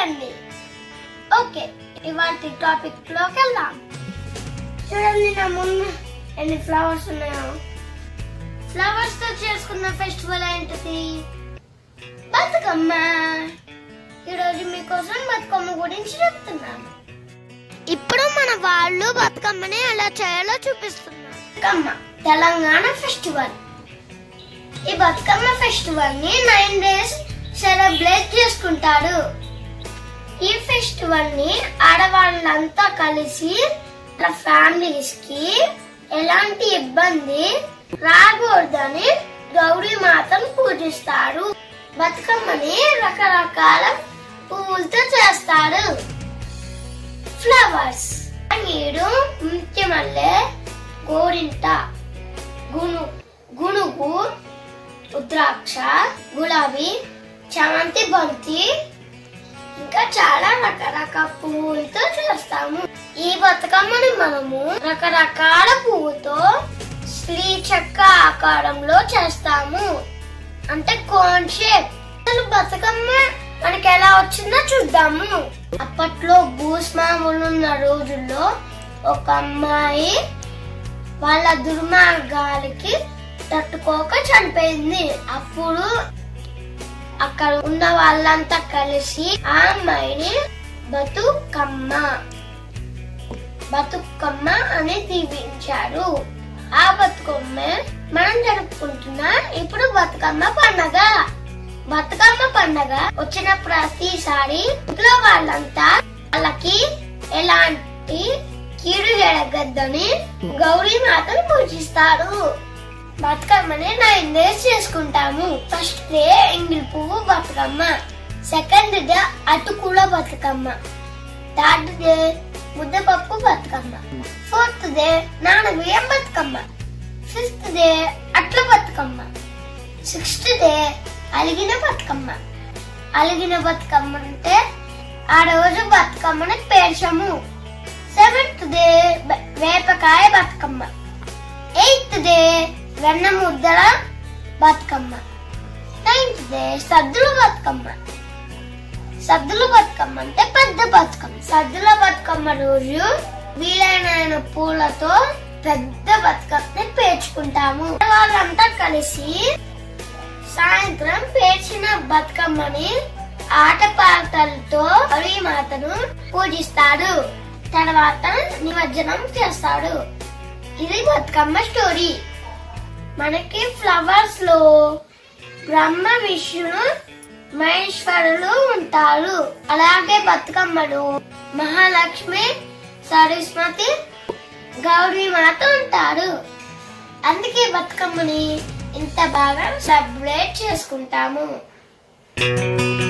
చేయండి ఓకే ఇవాటి టాపిక్ లోకి వెళ్దాం చూడండి నా ముందు ఎన్ని ఫ్లవర్స్ ఉన్నాయో ఫ్లవర్స్ తో చేసుకున్న ఫెస్టివల్ ఏంటిది బతుకమ్మ ఈరోజు మీకోసం బతుకమ్మ గురించి చెప్తున్నాను ఇప్పుడు మన వాళ్ళు బతుకమ్మని ఎలా చేయాలో చూపిస్తున్నారు బతుకమ్మ తెలంగాణ ఫెస్టివల్ ఈ బతుకమ్మ ఫెస్టివల్ ని నైన్ డేస్ సెలబ్రేట్ చేసుకుంటారు ఈ ఫెస్టివల్ ని ఆడవాళ్ళంతా కలిసి వాళ్ళ ఫ్యామిలీస్ కి ఎలాంటి ఇబ్బంది రాకూడదని గౌరీ మాతను పూజిస్తారు బతుకమ్మని రకరకాల పువ్వులతో చేస్తారు ఫ్లవర్స్ నీడు ముత్యమల్లె గోరింట గును గునుగు రుద్రాక్ష గులాబీ చామంతి బంతి ఇంకా చాలా రకరకాల పువ్వులతో చేస్తాము ఈ బతుకమ్మని మనము రకరకాల పువ్వుతో శ్రీ చెక్క ఆకారంలో చేస్తాము అంటే కోన్ షేప్ అసలు బతుకమ్మ మనకి ఎలా వచ్చిందో చూద్దాము అప్పట్లో భూస్మాములు ఉన్న రోజుల్లో ఒక అమ్మాయి వాళ్ళ దుర్మార్గాలకి తట్టుకోక చనిపోయింది అప్పుడు అక్కడ ఉన్న వాళ్ళంతా కలిసి ఆ అమ్మాయిని బతుకమ్మ బతుకమ్మ అని దీవించారు ఆ బతుకమ్మ మనం జరుపుకుంటున్న ఇప్పుడు బతుకమ్మ పండగ బతుకమ్మ పండగ వచ్చిన ప్రతిసారి ఇంట్లో వాళ్ళంతా వాళ్ళకి ఎలాంటి కీడు జరగద్దని గౌరీ మాతను పూజిస్తారు బతుకమ్మని నైన్ డేస్ చేసుకుంటాము ఫస్ట్ డే ఎంగిల్ పువ్వు బతుకమ్మ సెకండ్ డే అటుకుల బతుకమ్మ థర్డ్ డే ముద్దపప్పు బతుకమ్మ ఫోర్త్ డే నానబియ్యం బతుకమ్మ ఫిఫ్త్ డే అట్ల బతుకమ్మ సిక్స్త్ డే అలిగిన బతుకమ్మ అలిగిన బతుకమ్మ అంటే ఆ రోజు బతుకమ్మని పేర్చము సెవెంత్ డే బ- వేపకాయ బతుకమ్మ ఎయిత్ డే వెన్న ముద్దల బతుకమ్మ నైన్త్ డే సద్దుల బతుకమ్మ సద్దుల బతుకమ్మ అంటే పెద్ద బతుకమ్మ సద్దుల బతుకమ్మ రోజు వీలైన పూలతో పెద్ద బతుకమ్మని పేర్చుకుంటాము వాళ్ళంతా కలిసి సాయంత్రం పేర్చిన బతుకమ్మని ఆటపాటలతో హరి మాతను పూజిస్తాడు తర్వాత నిమజ్జనం చేస్తాడు ఇది బతుకమ్మ స్టోరీ మనకి ఫ్లవర్స్ లో బ్రహ్మ విష్ణు మహేశ్వరులు ఉంటారు అలాగే బతుకమ్మలు మహాలక్ష్మి సరస్వతి గౌరీ మాత ఉంటారు అందుకే బతుకమ్మని ఇంత బాగా సెలబ్రేట్ చేసుకుంటాము